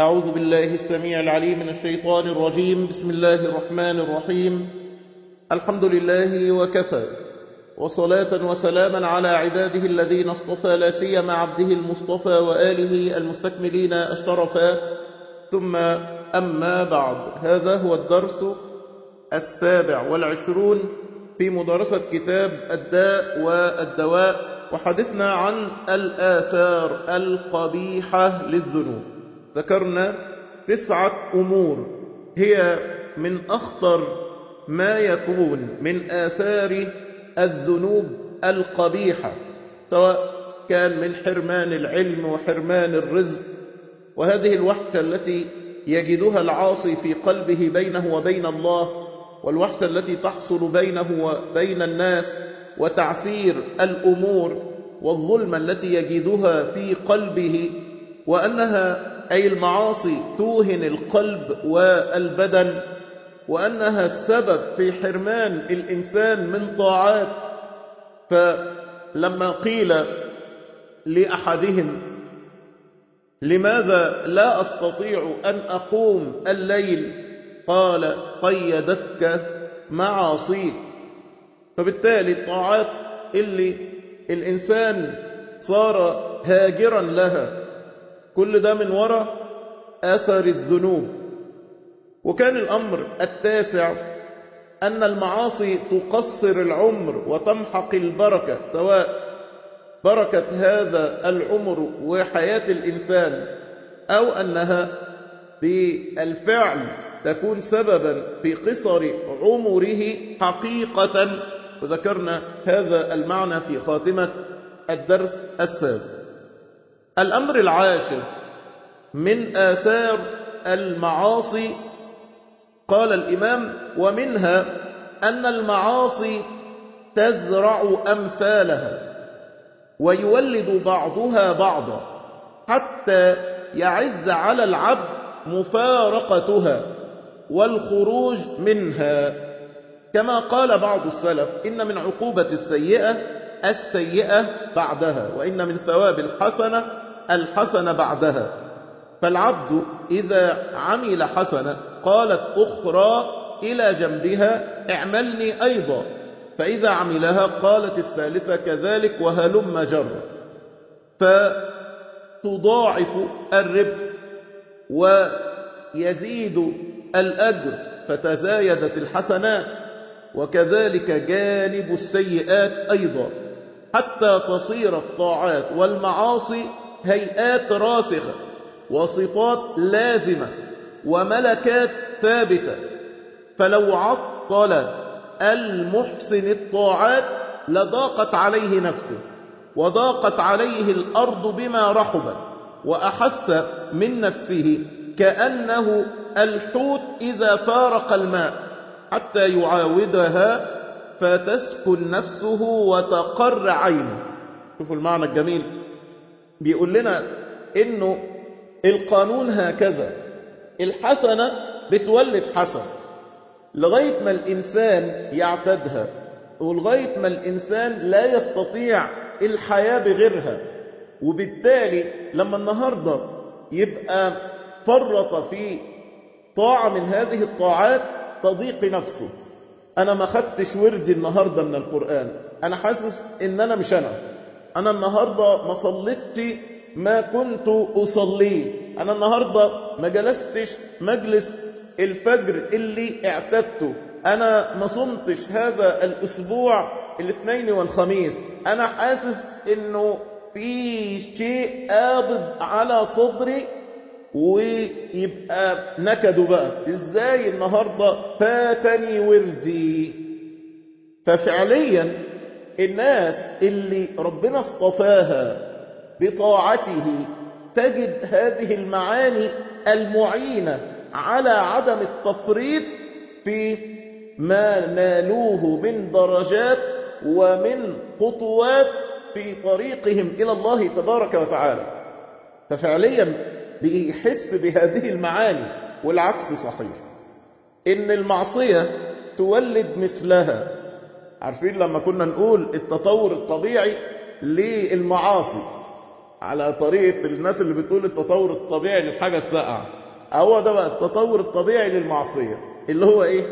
أعوذ بالله السميع العليم من الشيطان الرجيم بسم الله الرحمن الرحيم الحمد لله وكفى وصلاة وسلاما على عباده الذين اصطفى لا سيما عبده المصطفى وآله المستكملين الشرفا ثم أما بعد هذا هو الدرس السابع والعشرون في مدرسة كتاب الداء والدواء وحدثنا عن الآثار القبيحة للذنوب ذكرنا تسعة أمور هي من أخطر ما يكون من آثار الذنوب القبيحة سواء كان من حرمان العلم وحرمان الرزق وهذه الوحشة التي يجدها العاصي في قلبه بينه وبين الله والوحشة التي تحصل بينه وبين الناس وتعسير الأمور والظلم التي يجدها في قلبه وأنها أي المعاصي توهن القلب والبدن وأنها السبب في حرمان الإنسان من طاعات فلما قيل لأحدهم لماذا لا أستطيع أن أقوم الليل قال قيدتك معاصيك فبالتالي الطاعات اللي الإنسان صار هاجرا لها كل ده من وراء أثر الذنوب وكان الأمر التاسع أن المعاصي تقصر العمر وتمحق البركة سواء بركة هذا العمر وحياة الإنسان أو أنها بالفعل تكون سببا في قصر عمره حقيقة وذكرنا هذا المعنى في خاتمة الدرس السابق الأمر العاشر من آثار المعاصي قال الإمام ومنها أن المعاصي تزرع أمثالها ويولد بعضها بعضا حتى يعز على العبد مفارقتها والخروج منها كما قال بعض السلف إن من عقوبة السيئة السيئة بعدها وإن من ثواب الحسنة الحسنة بعدها فالعبد إذا عمل حسنة قالت أخرى إلى جنبها اعملني أيضا فإذا عملها قالت الثالثة كذلك وهلم جر فتضاعف الربح ويزيد الأجر فتزايدت الحسنات وكذلك جانب السيئات أيضا حتى تصير الطاعات والمعاصي هيئات راسخة وصفات لازمة وملكات ثابتة فلو عطل المحسن الطاعات لضاقت عليه نفسه وضاقت عليه الأرض بما رحبت وأحس من نفسه كأنه الحوت إذا فارق الماء حتى يعاودها فتسكن نفسه وتقر عينه شوفوا المعنى الجميل بيقول لنا انه القانون هكذا الحسنة بتولد حسن لغاية ما الإنسان يعتدها ولغاية ما الإنسان لا يستطيع الحياة بغيرها وبالتالي لما النهاردة يبقى فرط في طاعة من هذه الطاعات تضيق نفسه أنا ما خدتش وردي النهاردة من القرآن أنا حاسس إن أنا مش أنا أنا النهاردة ما صليتش ما كنت أصليه أنا النهاردة ما جلستش مجلس الفجر اللي اعتدته أنا ما صمتش هذا الأسبوع الاثنين والخميس أنا حاسس إنه في شيء قابض على صدري ويبقى نكدوا بقى ازاي النهاردة فاتني وردي ففعليا الناس اللي ربنا اصطفاها بطاعته تجد هذه المعاني المعينة على عدم التفريط في ما نالوه من درجات ومن خطوات في طريقهم إلى الله تبارك وتعالى ففعليا بيحس بهذه المعاني والعكس صحيح إن المعصية تولد مثلها عارفين لما كنا نقول التطور الطبيعي للمعاصي على طريقة الناس اللي بتقول التطور الطبيعي للحاجة الساقعة هو ده بقى التطور الطبيعي للمعصية اللي هو ايه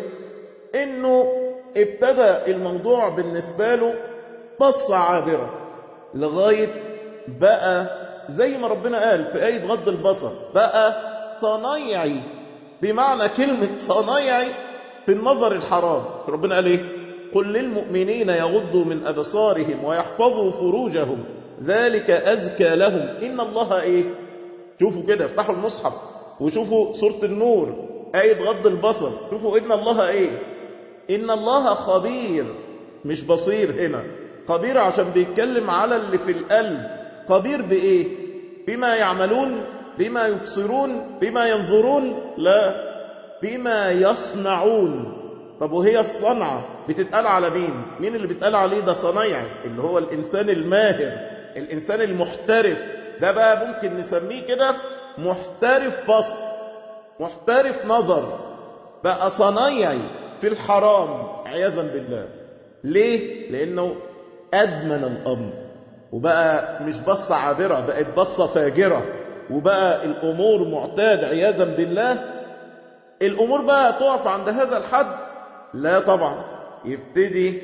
انه ابتدى الموضوع بالنسبة له بصة عابرة لغاية بقى زي ما ربنا قال في آية غض البصر بقى صنايعي بمعنى كلمة صنايعي في النظر الحرام ربنا قال ايه قل للمؤمنين يغضوا من أبصارهم ويحفظوا فروجهم ذلك أزكى لهم إن الله إيه شوفوا كده افتحوا المصحف وشوفوا سورة النور آية غض البصر شوفوا إن الله إيه إن الله خبير مش بصير هنا خبير عشان بيتكلم على اللي في القلب خبير بإيه بما يعملون بما يبصرون بما ينظرون لا بما يصنعون طب وهي الصنعة بتتقال على مين مين اللي بيتقال عليه ده صنايعي اللي هو الإنسان الماهر الإنسان المحترف ده بقى ممكن نسميه كده محترف بصر محترف نظر بقى صنايعي في الحرام عياذا بالله ليه لأنه أدمن الأمر وبقى مش بصة عابرة بقت بصة فاجرة وبقى الأمور معتاد عياذا بالله الأمور بقى تقف عند هذا الحد لا طبعا يبتدي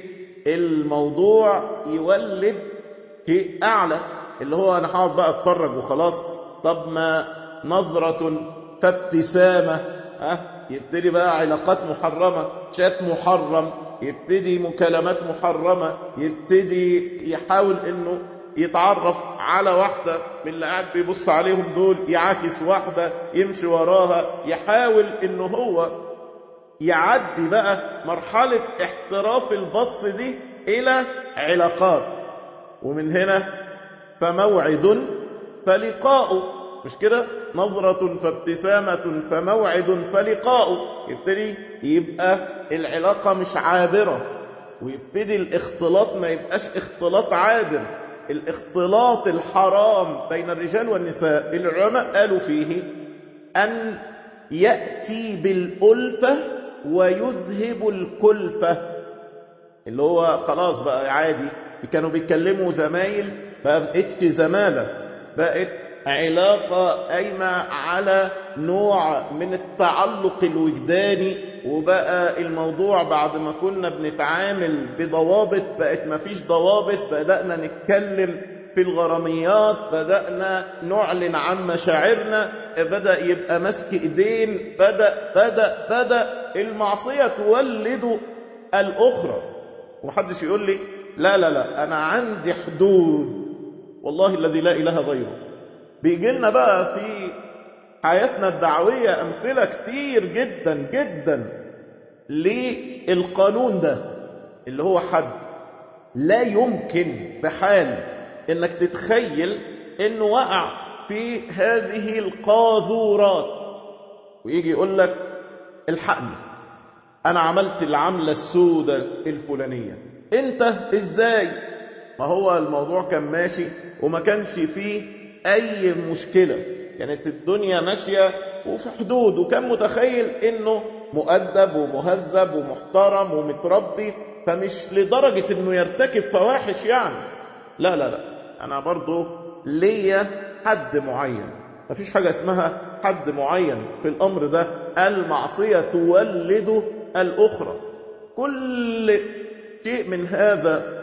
الموضوع يولد شيء أعلى اللي هو أنا هقعد بقى أتفرج وخلاص طب ما نظرة فابتسامة أه يبتدي بقى علاقات محرمة شات محرم يبتدي مكالمات محرمة يبتدي يحاول انه يتعرف على واحدة من اللي قاعد بيبص عليهم دول يعاكس واحدة يمشي وراها يحاول انه هو يعدي بقى مرحلة احتراف البص دي الى علاقات ومن هنا فموعد فلقاء مش كده نظرة فابتسامة فموعد فلقاء يبتدي يبقى العلاقة مش عابرة ويبتدي الاختلاط ما يبقاش اختلاط عابر الاختلاط الحرام بين الرجال والنساء العلماء قالوا فيه أن يأتي بالألفة ويذهب الكلفة اللي هو خلاص بقى عادي كانوا بيتكلموا زمايل بقت زمالة بقت علاقة قايمة على نوع من التعلق الوجداني وبقى الموضوع بعد ما كنا بنتعامل بضوابط بقت مفيش ضوابط بدأنا نتكلم في الغراميات بدأنا نعلن عن مشاعرنا بدأ يبقى مسك ايدين بدأ بدأ بدأ المعصية تولد الأخرى ومحدش يقول لي لا لا لا أنا عندي حدود والله الذي لا إله غيره بيجي لنا بقى في حياتنا الدعوية أمثلة كتير جدا جدا للقانون ده اللي هو حد لا يمكن بحال انك تتخيل انه وقع في هذه القاذورات ويجي يقول لك الحقني انا عملت العملة السوداء الفلانية انت ازاي ما هو الموضوع كان ماشي وما كانش فيه اي مشكلة كانت الدنيا ماشية وفي حدود وكان متخيل انه مؤدب ومهذب ومحترم ومتربي فمش لدرجة انه يرتكب فواحش يعني لا لا لا انا برضو ليا حد معين مفيش حاجة اسمها حد معين في الامر ده المعصية تولد الاخرى كل شيء من هذا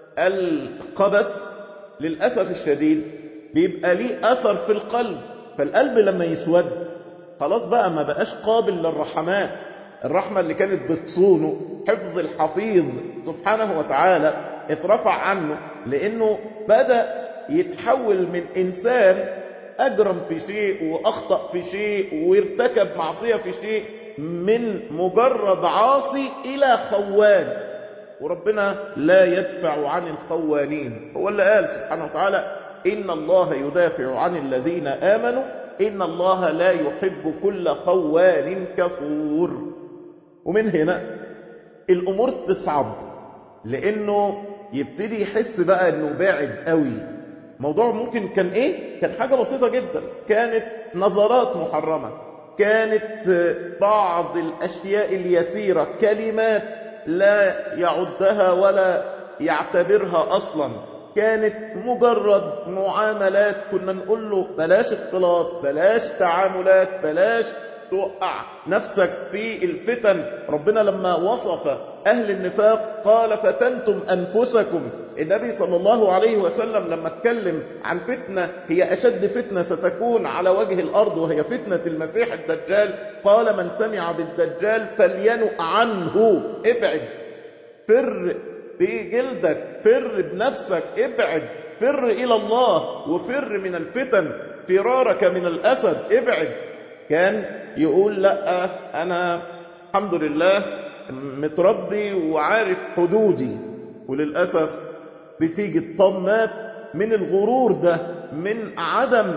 القبث للأسف الشديد بيبقى ليه أثر في القلب فالقلب لما يسود خلاص بقى ما بقاش قابل للرحمات الرحمة اللي كانت بتصونه حفظ الحفيظ سبحانه وتعالى اترفع عنه لأنه بدأ يتحول من إنسان أجرم في شيء وأخطأ في شيء وارتكب معصية في شيء من مجرد عاصي إلى خوان وربنا لا يدفع عن الخوانين هو اللي قال سبحانه وتعالى إن الله يدافع عن الذين آمنوا إن الله لا يحب كل خوان كفور ومن هنا الأمور تصعب لأنه يبتدي يحس بقى أنه باعد قوي موضوع ممكن كان إيه؟ كان حاجة بسيطة جدا كانت نظرات محرمة كانت بعض الأشياء اليسيرة كلمات لا يعدها ولا يعتبرها أصلا كانت مجرد معاملات كنا نقول له بلاش اختلاط بلاش تعاملات بلاش توقع نفسك في الفتن ربنا لما وصف أهل النفاق قال فتنتم أنفسكم النبي صلى الله عليه وسلم لما اتكلم عن فتنة هي أشد فتنة ستكون على وجه الأرض وهي فتنة المسيح الدجال قال من سمع بالدجال فلينؤ عنه ابعد فر بجلدك فر بنفسك ابعد فر إلى الله وفر من الفتن فرارك من الأسد ابعد كان يقول لا أنا الحمد لله متربي وعارف حدودي وللأسف بتيجي الطمات من الغرور ده من عدم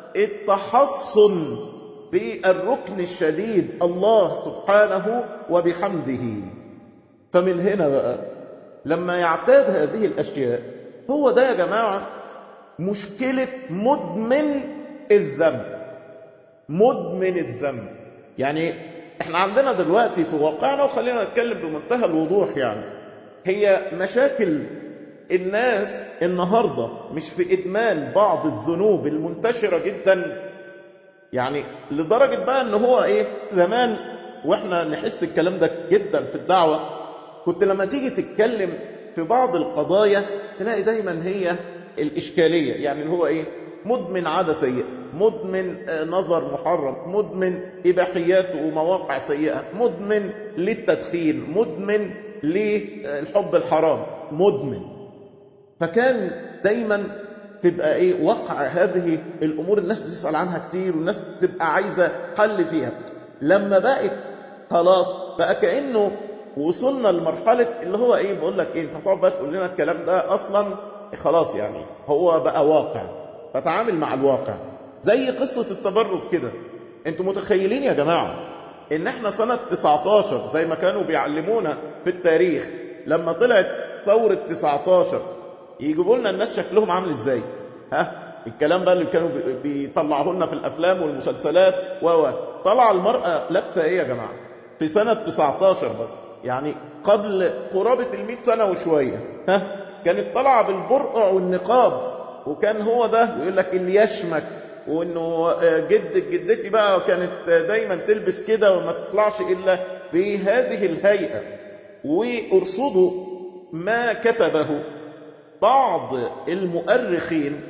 التحصن بالركن الشديد الله سبحانه وبحمده فمن هنا بقى لما يعتاد هذه الأشياء هو ده يا جماعة مشكلة مدمن الذنب مدمن الذنب يعني احنا عندنا دلوقتي في واقعنا وخلينا نتكلم بمنتهى الوضوح يعني هي مشاكل الناس النهاردة مش في إدمان بعض الذنوب المنتشرة جدا يعني لدرجة بقى ان هو ايه زمان واحنا نحس الكلام ده جدا في الدعوة كنت لما تيجي تتكلم في بعض القضايا تلاقي دايما هي الإشكالية يعني اللي هو ايه مدمن عادة سيئة مدمن نظر محرم مدمن إباحيات ومواقع سيئة مدمن للتدخين مدمن للحب الحرام مدمن فكان دايما تبقى ايه وقع هذه الامور الناس بتسال عنها كتير والناس تبقى عايزه حل فيها لما بقت خلاص بقى كانه وصلنا لمرحله اللي هو ايه بقول لك ايه انت هتقعد بقى تقول لنا الكلام ده اصلا خلاص يعني هو بقى واقع فتعامل مع الواقع زي قصه التبرج كده انتوا متخيلين يا جماعه ان احنا سنه 19 زي ما كانوا بيعلمونا في التاريخ لما طلعت ثوره 19 يجيبوا لنا الناس شكلهم عامل ازاي ها الكلام بقى اللي كانوا بيطلعوه لنا في الافلام والمسلسلات و طلع المرأة لابسه ايه يا جماعة في سنة 19 بس يعني قبل قرابة ال سنة وشوية ها كانت طالعة بالبرقع والنقاب وكان هو ده يقول لك اللي يشمك وانه جدك جدتي بقى كانت دايما تلبس كده وما تطلعش الا بهذه الهيئة وارصدوا ما كتبه بعض المؤرخين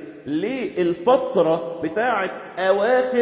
للفترة بتاعة أواخر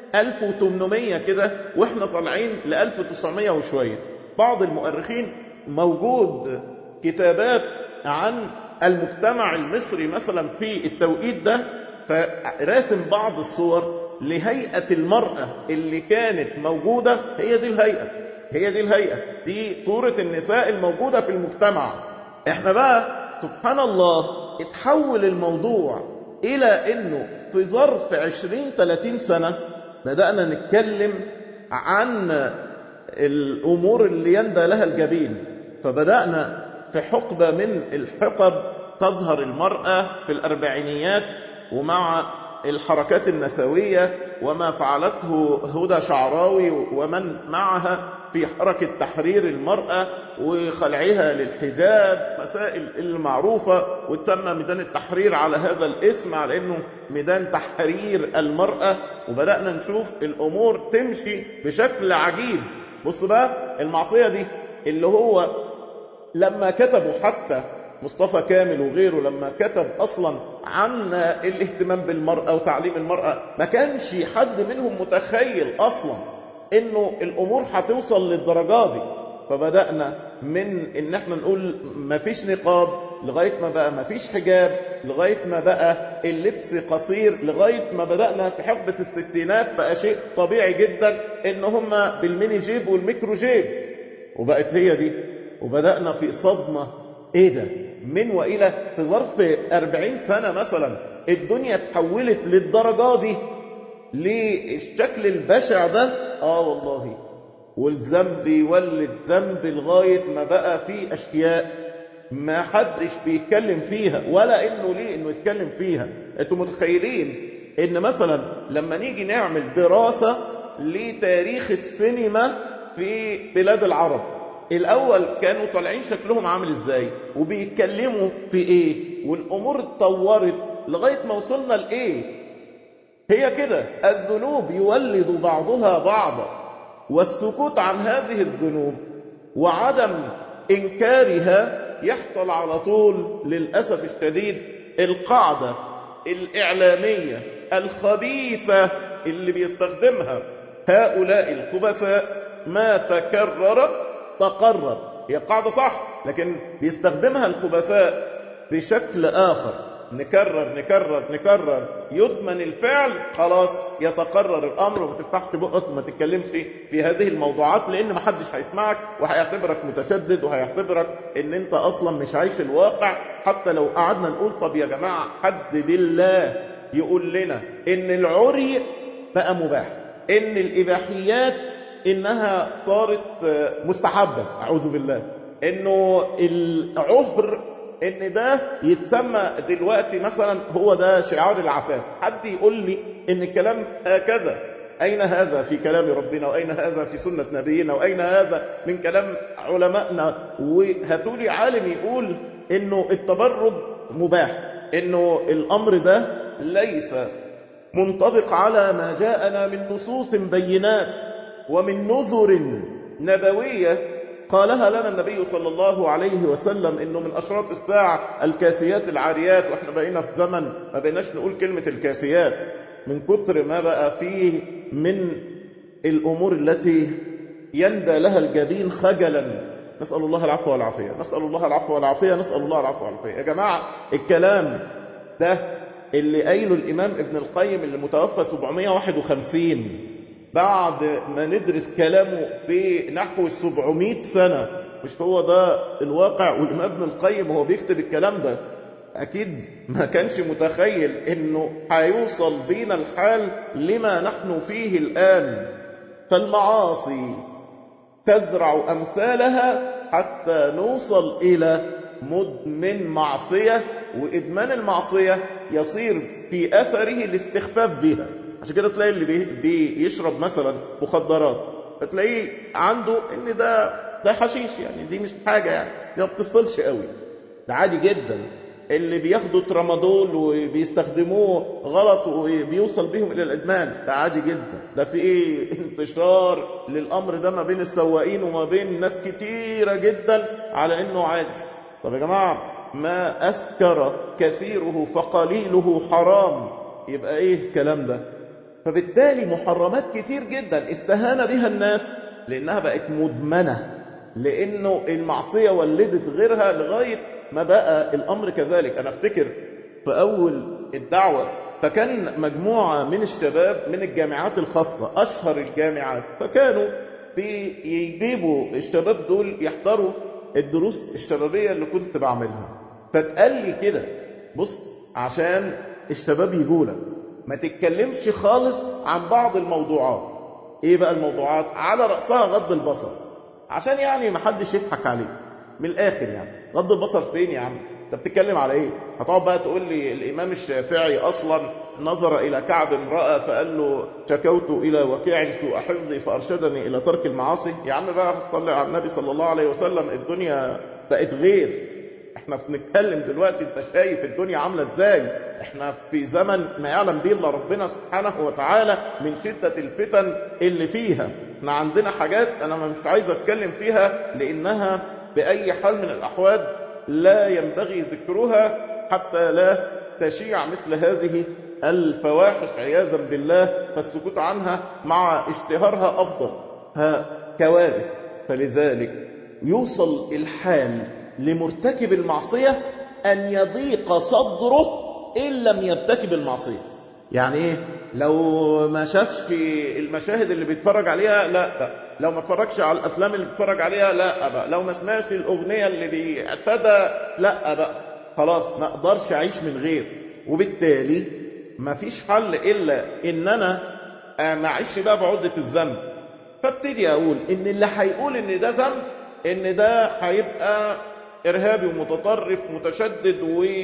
1800 كده وإحنا طالعين ل 1900 وشوية بعض المؤرخين موجود كتابات عن المجتمع المصري مثلا في التوقيت ده فراسم بعض الصور لهيئة المرأة اللي كانت موجودة هي دي الهيئة هي دي الهيئة دي صورة النساء الموجودة في المجتمع احنا بقى سبحان الله اتحول الموضوع إلى أنه في ظرف 20-30 سنة بدأنا نتكلم عن الأمور اللي يندى لها الجبين فبدأنا في حقبة من الحقب تظهر المرأة في الأربعينيات ومع الحركات النسوية وما فعلته هدى شعراوي ومن معها في حركة تحرير المرأة وخلعها للحجاب مسائل المعروفة وتسمى ميدان التحرير على هذا الاسم على انه ميدان تحرير المرأة وبدأنا نشوف الامور تمشي بشكل عجيب بص بقى المعصية دي اللي هو لما كتبوا حتى مصطفى كامل وغيره لما كتب اصلا عن الاهتمام بالمرأة وتعليم المرأة ما كانش حد منهم متخيل اصلا انه الامور هتوصل للدرجات دي فبدأنا من ان احنا نقول مفيش نقاب لغاية ما بقى مفيش حجاب لغاية ما بقى اللبس قصير لغاية ما بدأنا في حقبة الستينات بقى شيء طبيعي جدا ان هم بالميني جيب والميكرو جيب وبقت هي دي وبدأنا في صدمة ايه ده من وإلى في ظرف 40 سنة مثلا الدنيا اتحولت للدرجة دي للشكل البشع ده اه والله والذنب يولد ذنب لغاية ما بقى في أشياء ما حدش بيتكلم فيها ولا إنه ليه إنه يتكلم فيها أنتوا متخيلين إن مثلا لما نيجي نعمل دراسة لتاريخ السينما في بلاد العرب الأول كانوا طالعين شكلهم عامل إزاي وبيتكلموا في إيه والامور اتطورت لغايه ما وصلنا لايه هي كده الذنوب يولد بعضها بعضا والسكوت عن هذه الذنوب وعدم انكارها يحصل على طول للاسف الشديد القاعده الاعلاميه الخبيثه اللي بيستخدمها هؤلاء الخبثاء ما تكرر تقرر هي قاعدة صح لكن بيستخدمها الخبثاء بشكل آخر نكرر نكرر نكرر يضمن الفعل خلاص يتقرر الأمر وما تفتحش بقك وما تتكلمش في هذه الموضوعات لأن ما حدش هيسمعك وهيعتبرك متشدد وهيعتبرك ان انت اصلا مش عايش الواقع حتى لو قعدنا نقول طب يا جماعة حد بالله يقول لنا ان العري بقى مباح ان الاباحيات انها صارت مستحبة اعوذ بالله انه العهر ان ده يتسمى دلوقتي مثلا هو ده شعار العفاف حد يقول لي ان الكلام هكذا اين هذا في كلام ربنا واين هذا في سنة نبينا واين هذا من كلام علمائنا وهاتولي عالم يقول انه التبرد مباح انه الامر ده ليس منطبق على ما جاءنا من نصوص بينات ومن نذر نبوية قالها لنا النبي صلى الله عليه وسلم انه من اشراط الساعة الكاسيات العاريات واحنا بقينا في زمن ما بقيناش نقول كلمة الكاسيات من كتر ما بقى فيه من الامور التي يندى لها الجبين خجلا نسأل الله العفو والعافية نسأل الله العفو والعافية نسأل الله العفو والعافية يا جماعة الكلام ده اللي قايله الإمام ابن القيم اللي متوفى 751 بعد ما ندرس كلامه بنحو 700 سنة مش هو ده الواقع والإمام ابن القيم وهو بيكتب الكلام ده أكيد ما كانش متخيل إنه هيوصل بينا الحال لما نحن فيه الآن فالمعاصي تزرع أمثالها حتى نوصل إلى مدمن معصية وإدمان المعصية يصير في أثره الاستخفاف بها عشان كده تلاقي اللي بيشرب مثلا مخدرات فتلاقيه عنده ان ده ده حشيش يعني دي مش حاجة يعني دي ما بتصلش قوي ده عادي جدا اللي بياخدوا ترامادول وبيستخدموه غلط وبيوصل بيهم الى الادمان ده عادي جدا ده في ايه انتشار للامر ده ما بين السواقين وما بين ناس كتيره جدا على انه عادي طب يا جماعه ما اسكر كثيره فقليله حرام يبقى ايه الكلام ده فبالتالي محرمات كتير جدا استهان بها الناس لانها بقت مدمنه لانه المعصيه ولدت غيرها لغايه ما بقى الامر كذلك انا افتكر في اول الدعوه فكان مجموعه من الشباب من الجامعات الخاصه اشهر الجامعات فكانوا بيجيبوا الشباب دول يحضروا الدروس الشبابيه اللي كنت بعملها فتقال لي كده بص عشان الشباب يقولك ما تتكلمش خالص عن بعض الموضوعات ايه بقى الموضوعات على رأسها غض البصر عشان يعني ما حدش يضحك عليك من الاخر يعني غض البصر فين يا عم انت بتتكلم على ايه هتقعد بقى تقول لي الامام الشافعي اصلا نظر الى كعب امرأة فقال له شكوت الى وكيع سوء حفظي فارشدني الى ترك المعاصي يا عم بقى صلي على النبي صلى الله عليه وسلم الدنيا بقت غير احنا بنتكلم دلوقتي انت شايف الدنيا عامله ازاي احنا في زمن ما يعلم به الا ربنا سبحانه وتعالى من شده الفتن اللي فيها احنا عندنا حاجات انا مش عايز اتكلم فيها لانها باي حال من الاحوال لا ينبغي ذكرها حتى لا تشيع مثل هذه الفواحش عياذا بالله فالسكوت عنها مع اشتهارها افضل ها كوارث فلذلك يوصل الحال لمرتكب المعصية أن يضيق صدره إن لم يرتكب المعصية يعني إيه لو ما شافش المشاهد اللي بيتفرج عليها لا بقى. لو ما اتفرجش على الأفلام اللي بيتفرج عليها لا بقى. لو ما سمعش الأغنية اللي بيعتدى لا بقى خلاص ما اقدرش أعيش من غير وبالتالي ما فيش حل إلا إن أنا ما أعيش بقى بعدة الذنب فابتدي أقول إن اللي هيقول إن ده ذنب إن ده هيبقى إرهابي ومتطرف متشدد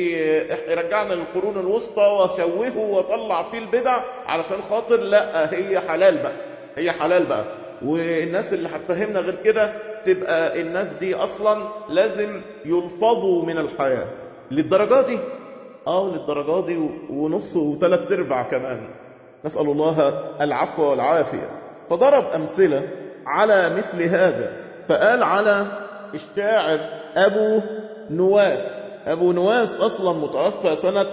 ويرجعنا للقرون الوسطى وشوهه وطلع فيه البدع علشان خاطر لا هي حلال بقى هي حلال بقى والناس اللي هتفهمنا غير كده تبقى الناس دي أصلا لازم يلفظوا من الحياة للدرجة دي اه للدرجة دي ونص وثلاث ارباع كمان نسأل الله العفو والعافية فضرب أمثلة على مثل هذا فقال على الشاعر أبو نواس أبو نواس أصلا متوفى سنة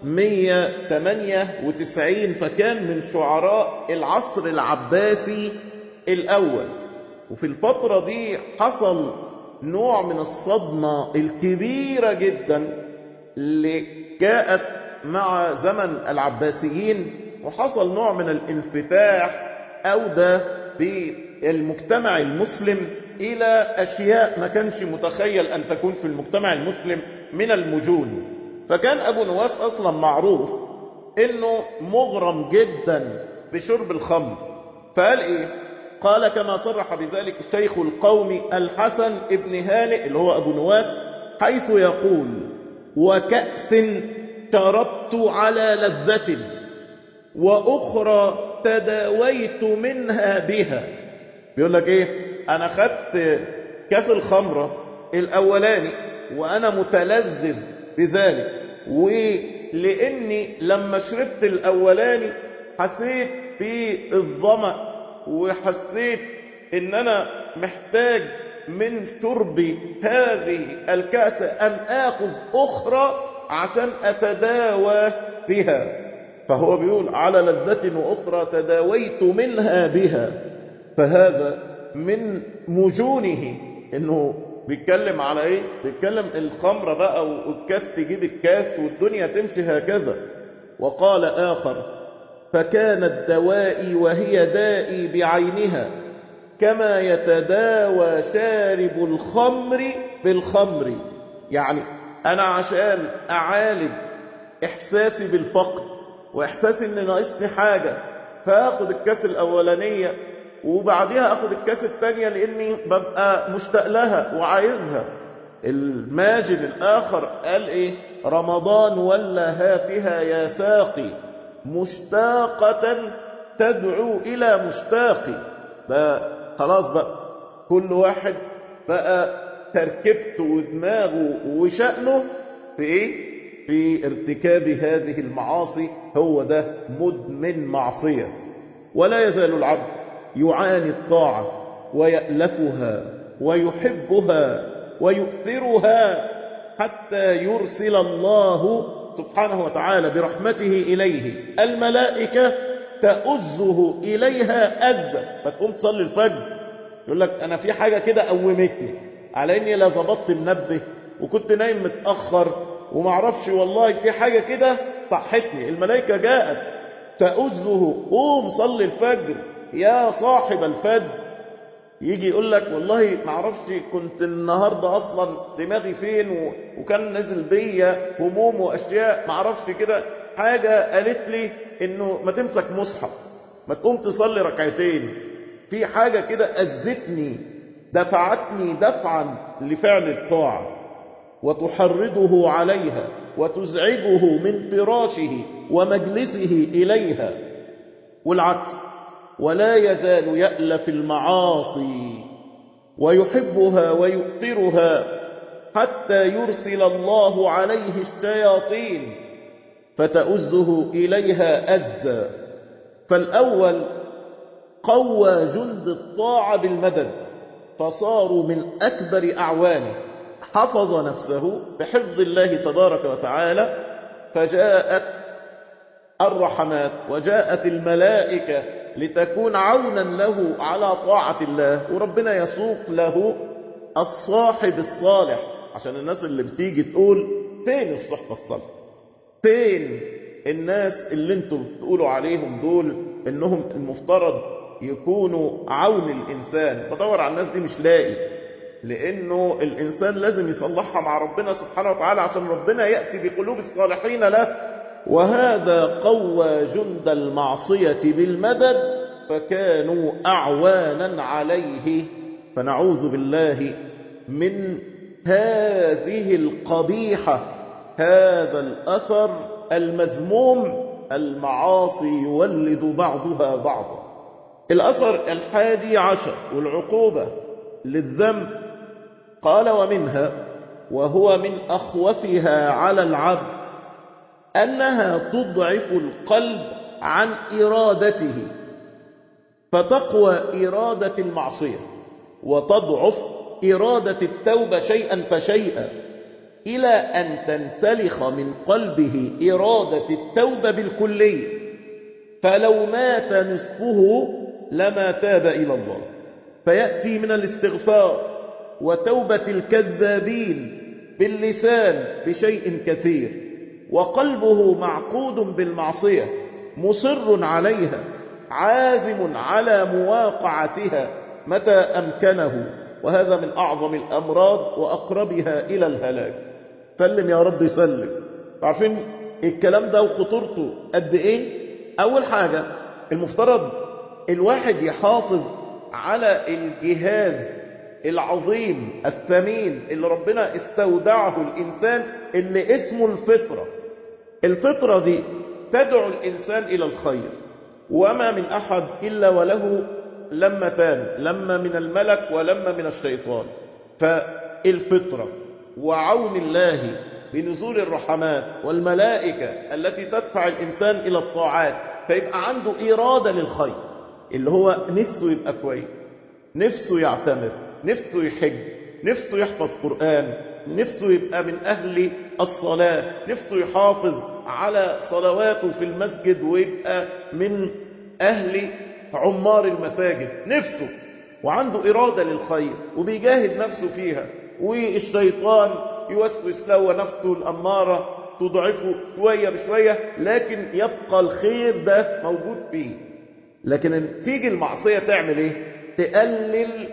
198 فكان من شعراء العصر العباسي الأول وفي الفترة دي حصل نوع من الصدمة الكبيرة جدا اللي جاءت مع زمن العباسيين وحصل نوع من الانفتاح أودى بالمجتمع المسلم إلى أشياء ما كانش متخيل أن تكون في المجتمع المسلم من المجون فكان أبو نواس أصلا معروف إنه مغرم جدا بشرب الخمر فقال إيه قال كما صرح بذلك الشيخ القومي الحسن ابن هانئ اللي هو أبو نواس حيث يقول وكأس شربت على لذة وأخرى تداويت منها بها بيقول لك إيه أنا خدت كاس الخمرة الأولاني وأنا متلذذ بذلك ولأني لما شربت الأولاني حسيت بالظمأ وحسيت ان انا محتاج من شرب هذه الكأس ان اخذ اخرى عشان اتداوى بها فهو بيقول على لذة واخرى تداويت منها بها فهذا من مجونه انه بيتكلم على ايه بيتكلم الخمرة بقى والكاس تجيب الكاس والدنيا تمشي هكذا وقال اخر فكانت دوائي وهي دائي بعينها كما يتداوى شارب الخمر بالخمر يعني أنا عشان أعالج إحساسي بالفقر وإحساسي إن ناقصني حاجة فآخد الكاس الأولانية وبعديها أخد الكاس الثانية لأني ببقى مشتاق لها وعايزها الماجد الآخر قال إيه رمضان ولا هاتها يا ساقي مشتاقة تدعو إلى مشتاق ده خلاص بقى كل واحد بقى تركبته ودماغه وشأنه في ايه في ارتكاب هذه المعاصي هو ده مدمن معصية ولا يزال العبد يعاني الطاعة ويألفها ويحبها ويؤثرها حتى يرسل الله سبحانه وتعالى برحمته إليه الملائكة تأزه إليها أزة فتقوم تصلي الفجر يقول لك أنا في حاجة كده قومتني على إني لا ظبطت منبه وكنت نايم متأخر ومعرفش والله في حاجة كده صحتني الملائكة جاءت تأزه قوم صلي الفجر يا صاحب الفجر يجي يقول لك والله ما اعرفش كنت النهارده اصلا دماغي فين وكان نزل بيا هموم واشياء ما اعرفش كده حاجه قالت لي انه ما تمسك مصحف ما تقوم تصلي ركعتين في حاجه كده اذتني دفعتني دفعا لفعل الطاعه وتحرضه عليها وتزعجه من فراشه ومجلسه اليها والعكس ولا يزال يألف المعاصي ويحبها ويؤثرها حتى يرسل الله عليه الشياطين فتؤزه إليها أزا فالأول قوى جند الطاعة بالمدد فصاروا من أكبر أعوانه حفظ نفسه بحفظ الله تبارك وتعالى فجاءت الرحمات وجاءت الملائكة لتكون عونا له على طاعة الله وربنا يسوق له الصاحب الصالح عشان الناس اللي بتيجي تقول فين الصحبة الصالحة فين الناس اللي انتم بتقولوا عليهم دول انهم المفترض يكونوا عون الانسان بدور على الناس دي مش لاقي لانه الانسان لازم يصلحها مع ربنا سبحانه وتعالى عشان ربنا يأتي بقلوب الصالحين له وهذا قوى جند المعصية بالمدد فكانوا أعوانا عليه فنعوذ بالله من هذه القبيحة هذا الأثر المذموم المعاصي يولد بعضها بعضا الأثر الحادي عشر والعقوبة للذنب قال ومنها وهو من أخوفها على العبد أنها تضعف القلب عن إرادته فتقوى إرادة المعصية وتضعف إرادة التوبة شيئا فشيئا إلى أن تنسلخ من قلبه إرادة التوبة بالكلية فلو مات نصفه لما تاب إلى الله فيأتي من الاستغفار وتوبة الكذابين باللسان بشيء كثير وقلبه معقود بالمعصية مصر عليها عازم على مواقعتها متى أمكنه وهذا من أعظم الأمراض وأقربها إلى الهلاك سلم يا رب سلم عارفين الكلام ده وخطورته قد إيه أول حاجة المفترض الواحد يحافظ على الجهاز العظيم الثمين اللي ربنا استودعه الإنسان اللي اسمه الفطرة الفطرة دي تدعو الإنسان إلى الخير وما من أحد إلا وله لمتان لما من الملك ولما من الشيطان فالفطرة وعون الله بنزول الرحمات والملائكة التي تدفع الإنسان إلى الطاعات فيبقى عنده إرادة للخير اللي هو نفسه يبقى كويس نفسه يعتمر نفسه يحج نفسه يحفظ قرآن نفسه يبقى من أهل الصلاة نفسه يحافظ على صلواته في المسجد ويبقى من أهل عمار المساجد نفسه وعنده إرادة للخير وبيجاهد نفسه فيها والشيطان يوسوس له ونفسه الأمارة تضعفه شوية بشوية لكن يبقى الخير ده موجود فيه لكن تيجي المعصية تعمل ايه تقلل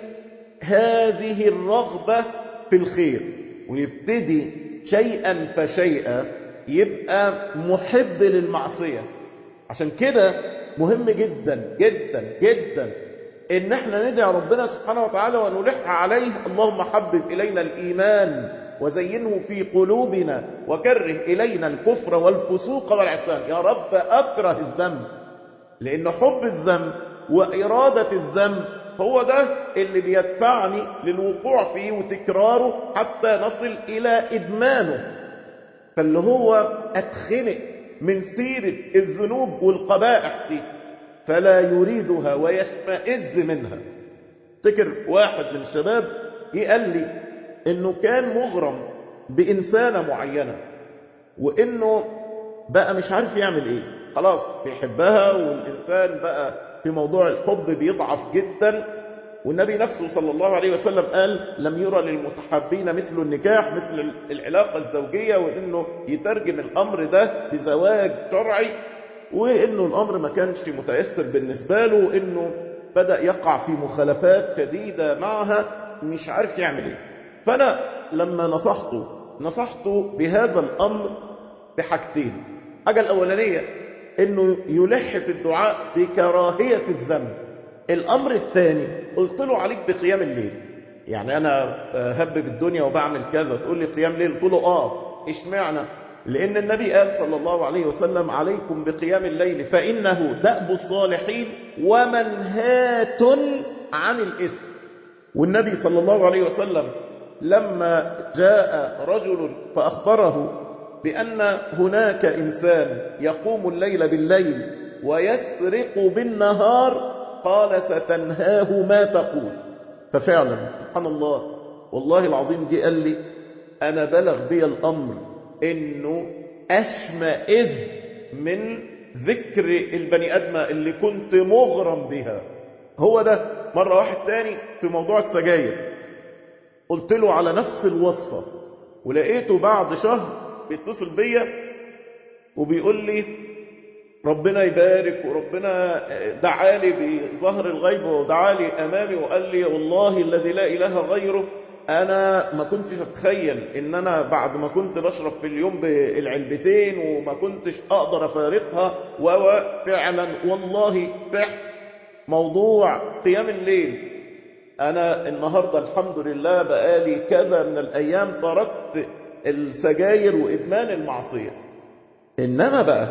هذه الرغبة في الخير ويبتدي شيئا فشيئا يبقى محب للمعصية عشان كده مهم جدا جدا جدا ان احنا ندعي ربنا سبحانه وتعالى ونلح عليه اللهم حبب الينا الايمان وزينه في قلوبنا وكره الينا الكفر والفسوق والعصيان يا رب اكره الذنب لان حب الذنب واراده الذنب هو ده اللي بيدفعني للوقوع فيه وتكراره حتى نصل الى ادمانه فاللي هو اتخنق من سيره الذنوب والقبائح دي فلا يريدها ويشمئز منها افتكر واحد من الشباب جه قال لي انه كان مغرم بانسانه معينه وانه بقى مش عارف يعمل ايه خلاص بيحبها والانسان بقى في موضوع الحب بيضعف جدا والنبي نفسه صلى الله عليه وسلم قال لم يرى للمتحابين مثل النكاح مثل العلاقة الزوجية وانه يترجم الامر ده بزواج شرعي وانه الامر ما كانش متيسر بالنسبة له وانه بدأ يقع في مخالفات شديدة معها مش عارف يعمل ايه فانا لما نصحته نصحته بهذا الامر بحاجتين حاجة الاولانية انه يلح في الدعاء بكراهية الذنب الامر الثاني قلت له عليك بقيام الليل يعني انا هب الدنيا وبعمل كذا تقول لي قيام ليل قلت له اه اشمعنى لان النبي قال صلى الله عليه وسلم عليكم بقيام الليل فانه دأب الصالحين ومنهات عن الاثم والنبي صلى الله عليه وسلم لما جاء رجل فاخبره بان هناك انسان يقوم الليل بالليل ويسرق بالنهار قال ستنهاه ما تقول ففعلا سبحان الله والله العظيم جه قال لي انا بلغ بي الامر انه اشمئز من ذكر البني ادمه اللي كنت مغرم بها هو ده مره واحد تاني في موضوع السجاير قلت له على نفس الوصفه ولقيته بعد شهر بيتصل بيا وبيقول لي ربنا يبارك وربنا دعالي بظهر الغيب ودعالي أمامي وقال لي والله الذي لا إله غيره أنا ما كنتش أتخيل إن أنا بعد ما كنت بشرب في اليوم بالعلبتين وما كنتش أقدر أفارقها وفعلا والله تحت موضوع قيام الليل أنا النهاردة الحمد لله بقالي كذا من الأيام تركت السجاير وإدمان المعصية إنما بقى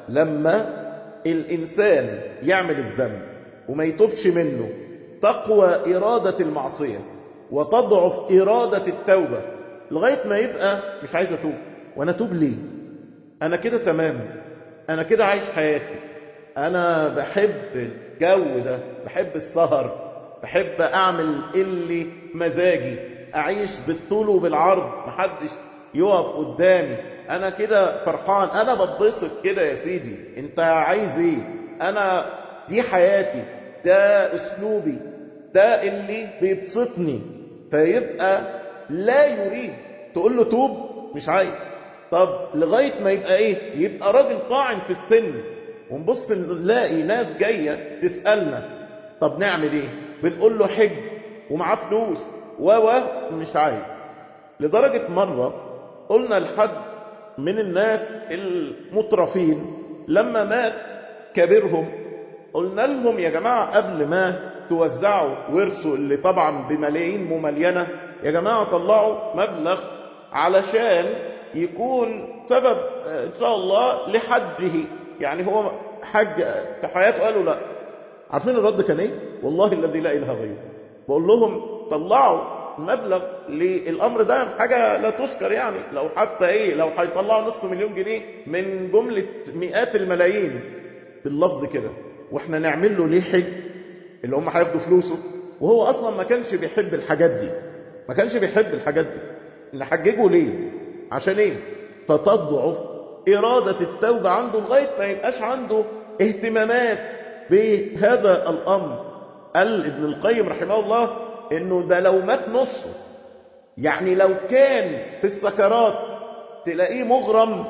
لما الإنسان يعمل الذنب وما يتوبش منه تقوى إرادة المعصية وتضعف إرادة التوبة لغاية ما يبقى مش عايز أتوب وأنا أتوب ليه أنا كده تمام أنا كده عايش حياتي أنا بحب الجو ده بحب السهر بحب أعمل اللي مزاجي أعيش بالطول وبالعرض محدش يقف قدامي أنا كده فرحان أنا بتبسط كده يا سيدي أنت عايز إيه أنا دي حياتي ده أسلوبي ده اللي بيبسطني فيبقى لا يريد تقول له توب مش عايز طب لغاية ما يبقى ايه يبقى راجل طاعن في السن ونبص نلاقي ناس جاية تسألنا طب نعمل ايه بنقول له حج ومعاه فلوس و و مش عايز لدرجة مرة قلنا لحد من الناس المترفين لما مات كبيرهم قلنا لهم يا جماعة قبل ما توزعوا ورثه اللي طبعا بملايين مملينة يا جماعة طلعوا مبلغ علشان يكون سبب ان شاء الله لحجه يعني هو حج في حياته قالوا لا عارفين الرد كان ايه والله الذي لا اله غيره بقول لهم طلعوا مبلغ للامر ده حاجه لا تذكر يعني لو حتى ايه لو هيطلعوا نصف مليون جنيه من جمله مئات الملايين باللفظ كده واحنا نعمل له ليه حج اللي هم هياخدوا فلوسه وهو اصلا ما كانش بيحب الحاجات دي ما كانش بيحب الحاجات دي نحججه ليه عشان ايه فتضعف إرادة التوبة عنده لغاية ما يبقاش عنده اهتمامات بهذا الأمر قال ابن القيم رحمه الله انه ده لو مات نصه يعني لو كان في السكرات تلاقيه مغرم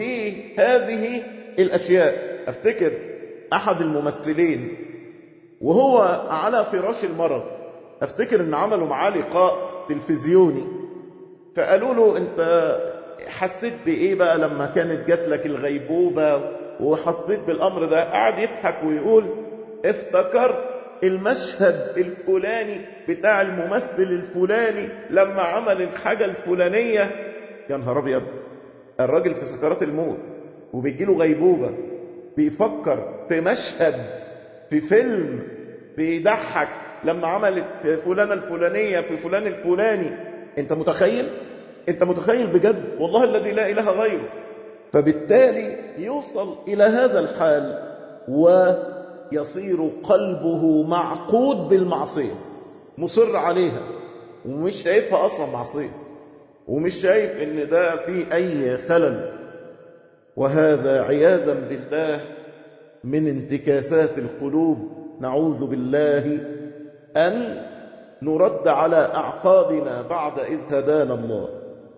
بهذه الأشياء افتكر أحد الممثلين وهو على فراش المرض افتكر ان عملوا معاه لقاء تلفزيوني فقالوا له انت حسيت بايه بقى لما كانت جات لك الغيبوبه وحسيت بالامر ده قعد يضحك ويقول افتكر المشهد الفلاني بتاع الممثل الفلاني لما عمل الحاجه الفلانيه يا نهار ابيض الراجل في سكرات الموت وبيجيله غيبوبه بيفكر في مشهد في فيلم بيضحك لما عملت فلانه الفلانيه في فلان الفلاني انت متخيل انت متخيل بجد والله الذي لا اله غيره فبالتالي يوصل الى هذا الحال ويصير قلبه معقود بالمعصيه مصر عليها ومش شايفها اصلا معصيه ومش شايف ان ده فيه اي خلل وهذا عياذا بالله من انتكاسات القلوب نعوذ بالله ان نرد على اعقابنا بعد اذ هدانا الله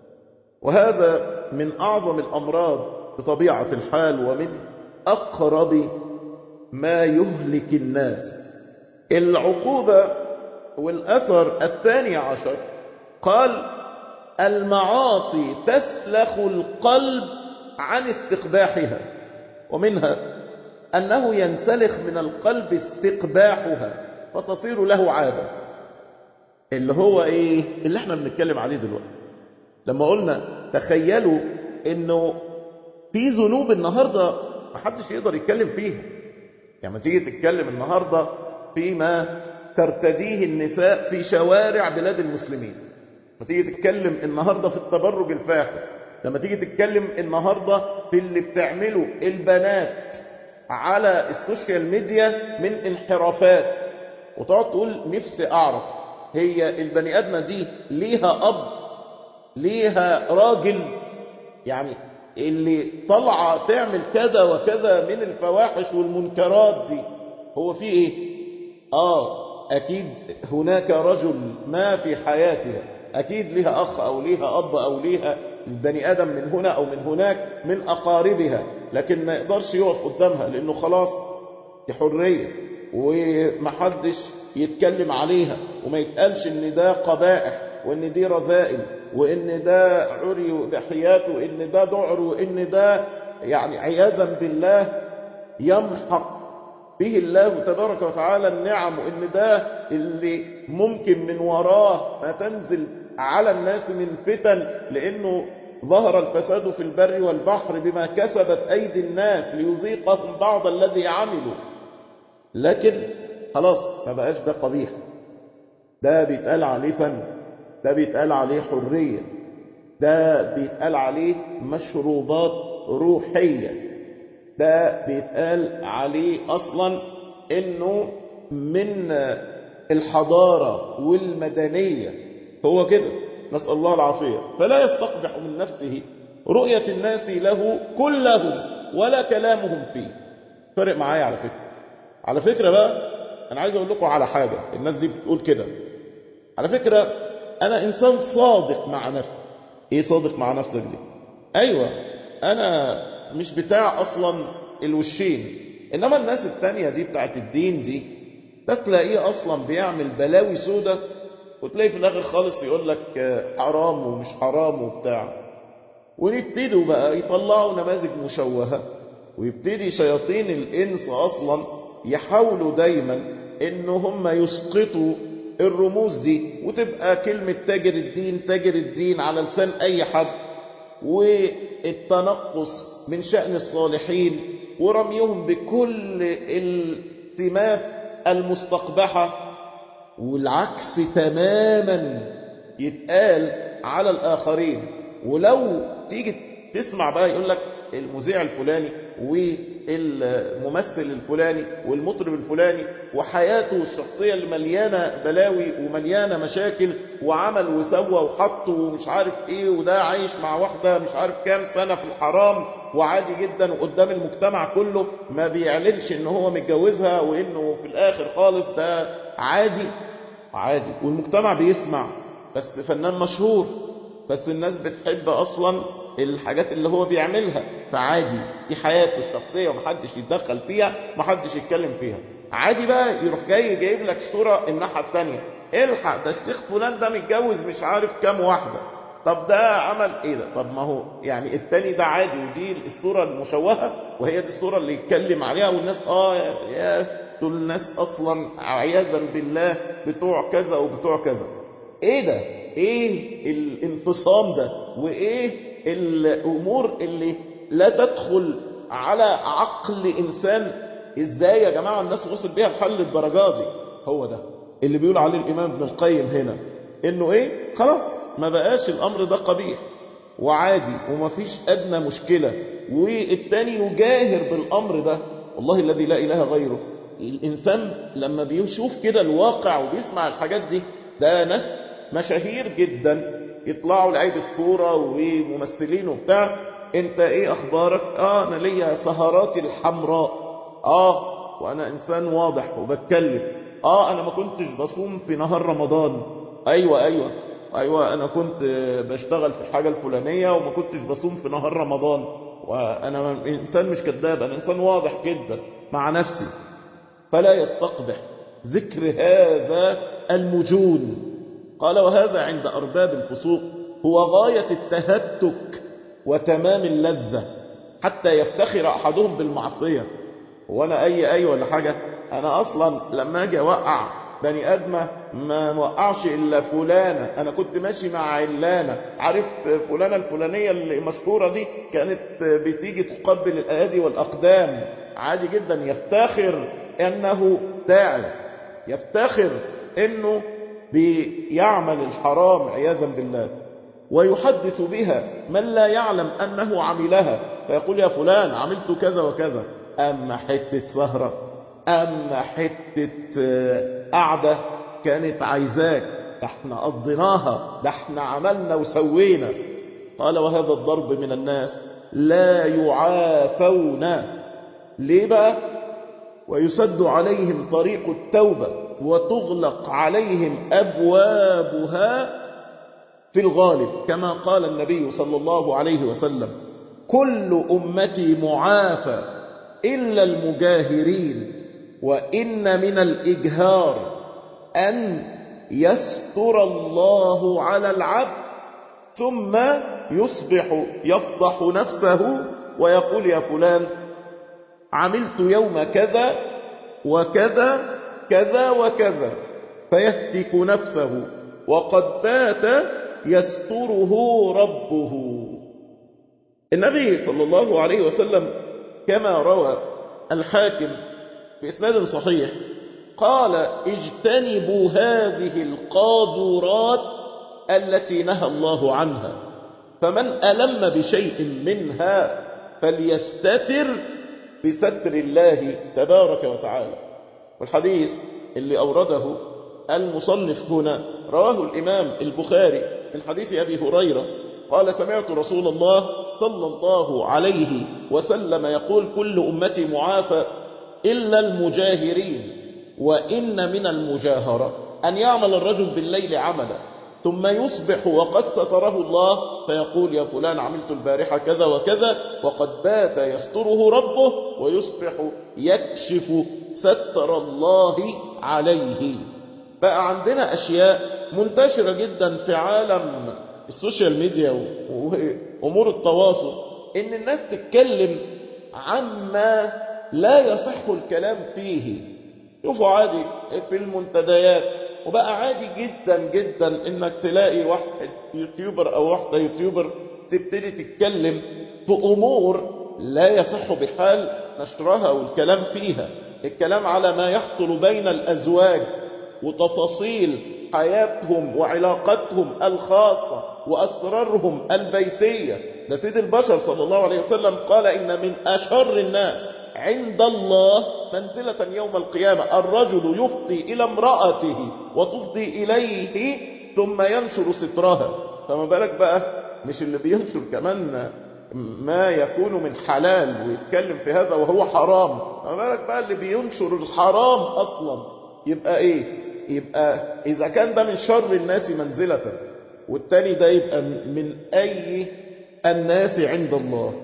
وهذا من أعظم الأمراض بطبيعة الحال ومن أقرب ما يهلك الناس العقوبة والأثر الثاني عشر قال المعاصي تسلخ القلب عن استقباحها ومنها أنه ينسلخ من القلب استقباحها فتصير له عادة اللي هو إيه اللي احنا بنتكلم عليه دلوقتي لما قلنا تخيلوا انه في ذنوب النهارده محدش يقدر يتكلم فيها يعني ما تيجي تتكلم النهارده فيما ترتديه النساء في شوارع بلاد المسلمين ما تيجي تتكلم النهارده في التبرج الفاحش لما تيجي تتكلم النهارده في اللي بتعمله البنات على السوشيال ميديا من انحرافات وتقعد تقول نفسي اعرف هي البني ادمه دي ليها اب ليها راجل يعني اللي طالعه تعمل كذا وكذا من الفواحش والمنكرات دي هو في ايه اه اكيد هناك رجل ما في حياتها اكيد ليها اخ او ليها اب او ليها البني ادم من هنا او من هناك من اقاربها لكن ما يقدرش يقف قدامها لانه خلاص دي حريه ومحدش يتكلم عليها وما يتقالش ان ده قبائح وان دي رذائل وان ده عري وبحيات وان ده ذعر وان ده يعني عياذا بالله يمحق به الله تبارك وتعالى النعم وان ده اللي ممكن من وراه ما تنزل على الناس من فتن لانه ظهر الفساد في البر والبحر بما كسبت ايدي الناس ليذيقهم بعض الذي عملوا لكن خلاص ما بقاش ده قبيح ده بيتقال عليه فن ده بيتقال عليه حرية ده بيتقال عليه مشروبات روحية ده بيتقال عليه أصلا إنه من الحضارة والمدنية هو كده نسأل الله العافية فلا يستقبح من نفسه رؤية الناس له كلهم ولا كلامهم فيه فرق معايا على فكرة على فكرة بقى أنا عايز أقول لكم على حاجة الناس دي بتقول كده على فكرة أنا إنسان صادق مع نفسي إيه صادق مع نفسك دي أيوة أنا مش بتاع أصلا الوشين إنما الناس التانية دي بتاعت الدين دي ده تلاقيه أصلا بيعمل بلاوي سودة وتلاقي في الآخر خالص يقول لك حرام ومش حرام وبتاع ونبتدوا بقى يطلعوا نماذج مشوهة ويبتدي شياطين الإنس أصلا يحاولوا دايما إن هم يسقطوا الرموز دي وتبقى كلمة تاجر الدين تاجر الدين على لسان أي حد والتنقص من شأن الصالحين ورميهم بكل التمات المستقبحة والعكس تماما يتقال على الآخرين ولو تيجي تسمع بقى يقول لك المذيع الفلاني والممثل الفلاني والمطرب الفلاني وحياته الشخصية اللي مليانة بلاوي ومليانة مشاكل وعمل وسوى وحط ومش عارف ايه وده عايش مع واحدة مش عارف كام سنة في الحرام وعادي جدا وقدام المجتمع كله ما بيعلنش ان هو متجوزها وانه في الاخر خالص ده عادي عادي والمجتمع بيسمع بس فنان مشهور بس الناس بتحب اصلا الحاجات اللي هو بيعملها فعادي دي حياته الشخصيه ومحدش يتدخل فيها محدش يتكلم فيها عادي بقى يروح جاي جايب لك صوره الناحيه الثانيه الحق ده الشيخ فلان ده متجوز مش عارف كام واحده طب ده عمل ايه ده طب ما هو يعني التاني ده عادي ودي الصوره المشوهه وهي دي الصوره اللي يتكلم عليها والناس اه يا دول الناس اصلا عياذا بالله بتوع كذا وبتوع كذا ايه ده ايه الانفصام ده وايه الامور اللي لا تدخل على عقل انسان ازاي يا جماعه الناس وصل بيها لحل الدرجات دي هو ده اللي بيقول عليه الامام ابن القيم هنا انه ايه خلاص ما بقاش الامر ده قبيح وعادي ومفيش ادنى مشكله والتاني يجاهر بالامر ده والله الذي لا اله غيره الانسان لما بيشوف كده الواقع وبيسمع الحاجات دي ده ناس مشاهير جدا يطلعوا لعيد الكوره وممثلين وبتاع انت ايه اخبارك اه انا ليا سهراتي الحمراء اه وانا انسان واضح وبتكلم اه انا ما كنتش بصوم في نهار رمضان ايوه ايوه ايوه انا كنت بشتغل في الحاجه الفلانيه وما كنتش بصوم في نهار رمضان وانا انسان مش كذاب انا انسان واضح جدا مع نفسي فلا يستقبح ذكر هذا المجون قال وهذا عند أرباب الفسوق هو غاية التهتك وتمام اللذة حتى يفتخر أحدهم بالمعصية وأنا أي أي ولا حاجة أنا أصلا لما أجي أوقع بني أدمة ما موقعش إلا فلانة أنا كنت ماشي مع علانة عارف فلانة الفلانية اللي مشهورة دي كانت بتيجي تقبل الأيادي والأقدام عادي جدا يفتخر أنه داعي يفتخر أنه بيعمل الحرام عياذا بالله ويحدث بها من لا يعلم أنه عملها فيقول يا فلان عملت كذا وكذا أما حتة سهرة أما حتة قعدة كانت عايزاك ده احنا قضيناها ده احنا عملنا وسوينا قال وهذا الضرب من الناس لا يعافون ليه بقى ويسد عليهم طريق التوبة وتغلق عليهم أبوابها في الغالب كما قال النبي صلى الله عليه وسلم كل أمتي معافى إلا المجاهرين وإن من الإجهار أن يستر الله على العبد ثم يصبح يفضح نفسه ويقول يا فلان عملت يوم كذا وكذا كذا وكذا فيهتك نفسه وقد بات يستره ربه النبي صلى الله عليه وسلم كما روى الحاكم بإسناد صحيح قال اجتنبوا هذه القاذورات التي نهى الله عنها فمن ألم بشيء منها فليستتر بستر الله تبارك وتعالى والحديث اللي أورده المصنف هنا رواه الإمام البخاري من حديث أبي هريرة قال سمعت رسول الله صلى الله عليه وسلم يقول كل أمتي معافى إلا المجاهرين وإن من المجاهرة أن يعمل الرجل بالليل عملا ثم يصبح وقد ستره الله فيقول يا فلان عملت البارحة كذا وكذا وقد بات يستره ربه ويصبح يكشف ستر الله عليه بقى عندنا أشياء منتشرة جدا في عالم السوشيال ميديا وأمور التواصل إن الناس تتكلم عما لا يصح الكلام فيه شوفوا عادي في المنتديات وبقى عادي جدا جدا انك تلاقي واحد يوتيوبر او واحدة يوتيوبر تبتدي تتكلم في امور لا يصح بحال نشرها والكلام فيها الكلام على ما يحصل بين الازواج وتفاصيل حياتهم وعلاقتهم الخاصة وأسرارهم البيتية ده سيد البشر صلى الله عليه وسلم قال إن من أشر الناس عند الله منزلة يوم القيامة الرجل يفضي إلى امرأته وتفضي إليه ثم ينشر سترها فما بالك بقى مش اللي بينشر كمان ما يكون من حلال ويتكلم في هذا وهو حرام فما بالك بقى اللي بينشر الحرام أصلا يبقى إيه يبقى إذا كان ده من شر الناس منزلة والتاني ده يبقى من أي الناس عند الله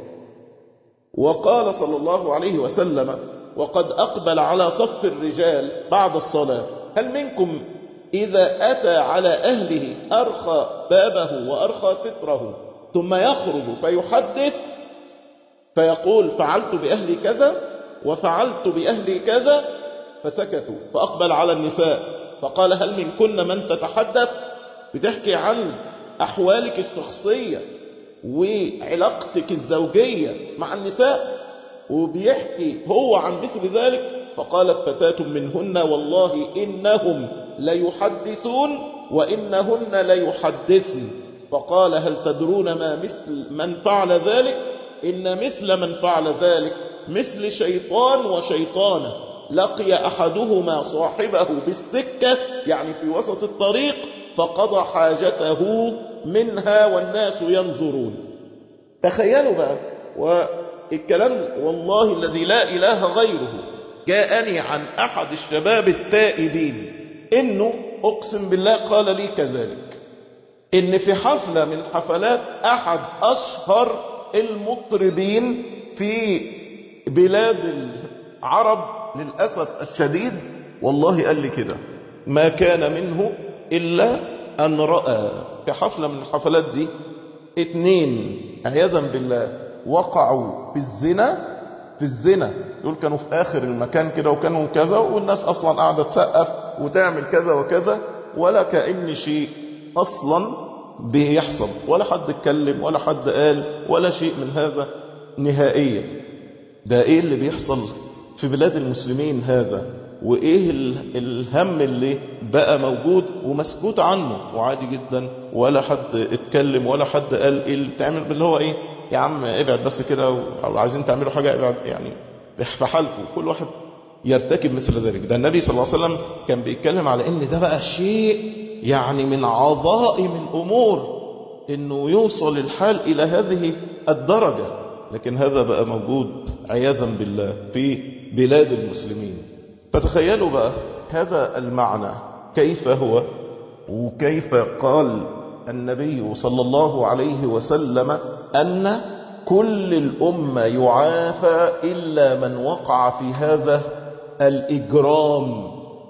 وقال صلى الله عليه وسلم وقد أقبل على صف الرجال بعد الصلاة هل منكم إذا أتى على أهله أرخى بابه وأرخى ستره ثم يخرج فيحدث فيقول فعلت بأهلي كذا وفعلت بأهلي كذا فسكتوا فأقبل على النساء فقال هل من كن من تتحدث بتحكي عن أحوالك الشخصية وعلاقتك الزوجية مع النساء وبيحكي هو عن مثل ذلك فقالت فتاة منهن والله إنهم ليحدثون وإنهن ليحدثن فقال هل تدرون ما مثل من فعل ذلك إن مثل من فعل ذلك مثل شيطان وشيطانة لقي أحدهما صاحبه بالسكة يعني في وسط الطريق فقضى حاجته منها والناس ينظرون تخيلوا بقى والكلام والله الذي لا إله غيره جاءني عن أحد الشباب التائبين إنه أقسم بالله قال لي كذلك إن في حفلة من حفلات أحد أشهر المطربين في بلاد العرب للأسف الشديد والله قال لي كده ما كان منه إلا أن رأى في حفلة من الحفلات دي اتنين عياذا بالله وقعوا في الزنا في الزنا دول كانوا في آخر المكان كده وكانوا كذا والناس أصلا قاعدة تسقف وتعمل كذا وكذا ولا كأن شيء أصلا بيحصل ولا حد اتكلم ولا حد قال ولا شيء من هذا نهائيا ده ايه اللي بيحصل في بلاد المسلمين هذا وايه الهم اللي بقى موجود ومسكوت عنه وعادي جدا ولا حد اتكلم ولا حد قال ايه اللي تعمل اللي هو ايه يا عم ابعد بس كده او عايزين تعملوا حاجه ابعد يعني في حالكم كل واحد يرتكب مثل ذلك ده النبي صلى الله عليه وسلم كان بيتكلم على ان ده بقى شيء يعني من عظائم الامور انه يوصل الحال الى هذه الدرجه لكن هذا بقى موجود عياذا بالله في بلاد المسلمين فتخيلوا بقى هذا المعنى كيف هو وكيف قال النبي صلى الله عليه وسلم أن كل الأمة يعافى إلا من وقع في هذا الإجرام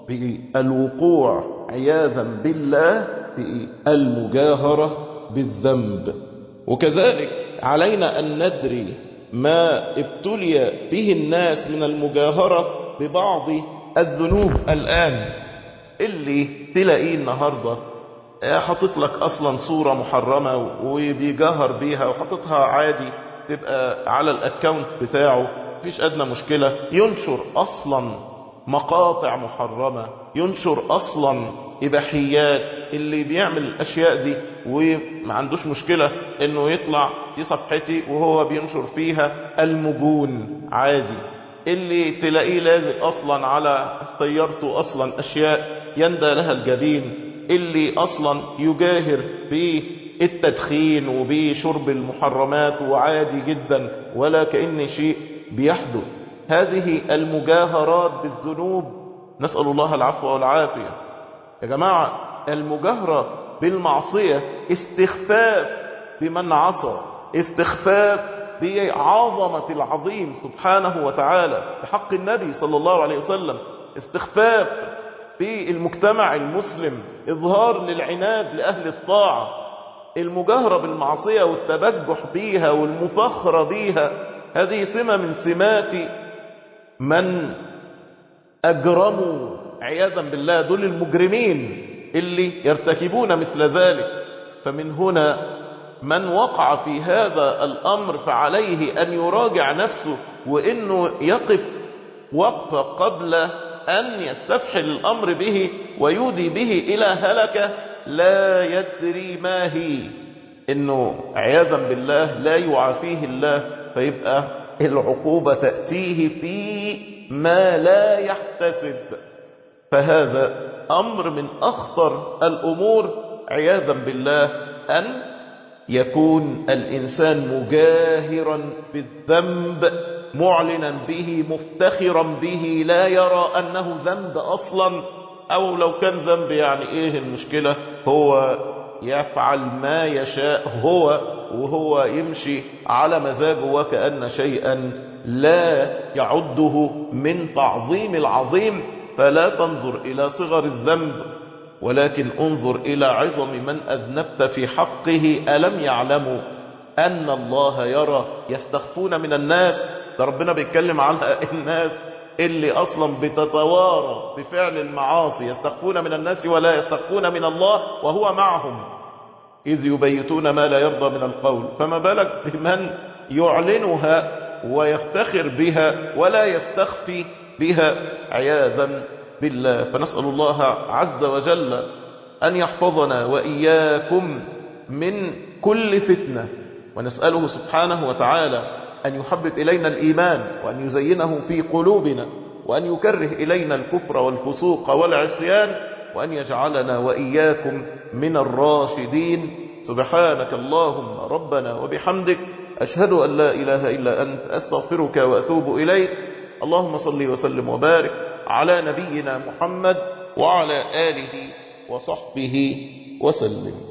بالوقوع عياذا بالله في المجاهرة بالذنب وكذلك علينا أن ندري ما ابتلي به الناس من المجاهرة ببعض الذنوب الآن اللي تلاقيه النهاردة حاطط لك أصلا صورة محرمة وبيجاهر بيها وحاططها عادي تبقى على الأكاونت بتاعه مفيش أدنى مشكلة ينشر أصلا مقاطع محرمة ينشر أصلا إباحيات اللي بيعمل الأشياء دي وما عندوش مشكلة انه يطلع في صفحتي وهو بينشر فيها المجون عادي اللي تلاقيه لازق اصلا على سيارته اصلا اشياء يندى لها الجبين اللي اصلا يجاهر بالتدخين وبشرب المحرمات وعادي جدا ولا كأن شيء بيحدث هذه المجاهرات بالذنوب نسأل الله العفو والعافية يا جماعة المجاهرة بالمعصية استخفاف بمن عصى استخفاف بعظمة العظيم سبحانه وتعالى بحق النبي صلى الله عليه وسلم استخفاف بالمجتمع المسلم إظهار للعناد لأهل الطاعة المجاهرة بالمعصية والتبجح بيها والمفخرة بيها هذه سمة من سمات من أجرموا عياذا بالله دول المجرمين اللي يرتكبون مثل ذلك فمن هنا من وقع في هذا الأمر فعليه أن يراجع نفسه وإنه يقف وقفة قبل أن يستفحل الأمر به ويودي به إلى هلكة لا يدري ما هي إنه عياذا بالله لا يعافيه الله فيبقى العقوبة تأتيه في ما لا يحتسب فهذا أمر من أخطر الأمور عياذا بالله أن يكون الإنسان مجاهرا بالذنب معلنا به مفتخرا به لا يرى أنه ذنب أصلا أو لو كان ذنب يعني إيه المشكلة هو يفعل ما يشاء هو وهو يمشي على مزاجه وكأن شيئا لا يعده من تعظيم العظيم فلا تنظر إلى صغر الذنب ولكن انظر إلى عظم من أذنبت في حقه ألم يعلموا أن الله يرى يستخفون من الناس ده ربنا بيتكلم على الناس اللي أصلا بتتوارى بفعل المعاصي يستخفون من الناس ولا يستخفون من الله وهو معهم إذ يبيتون ما لا يرضى من القول فما بالك بمن يعلنها ويفتخر بها ولا يستخفي بها عياذا بالله فنسأل الله عز وجل أن يحفظنا وإياكم من كل فتنة ونسأله سبحانه وتعالى أن يحبب إلينا الإيمان وأن يزينه في قلوبنا وأن يكره إلينا الكفر والفسوق والعصيان وأن يجعلنا وإياكم من الراشدين سبحانك اللهم ربنا وبحمدك أشهد أن لا إله إلا أنت أستغفرك وأتوب إليك اللهم صل وسلم وبارك على نبينا محمد وعلى آله وصحبه وسلم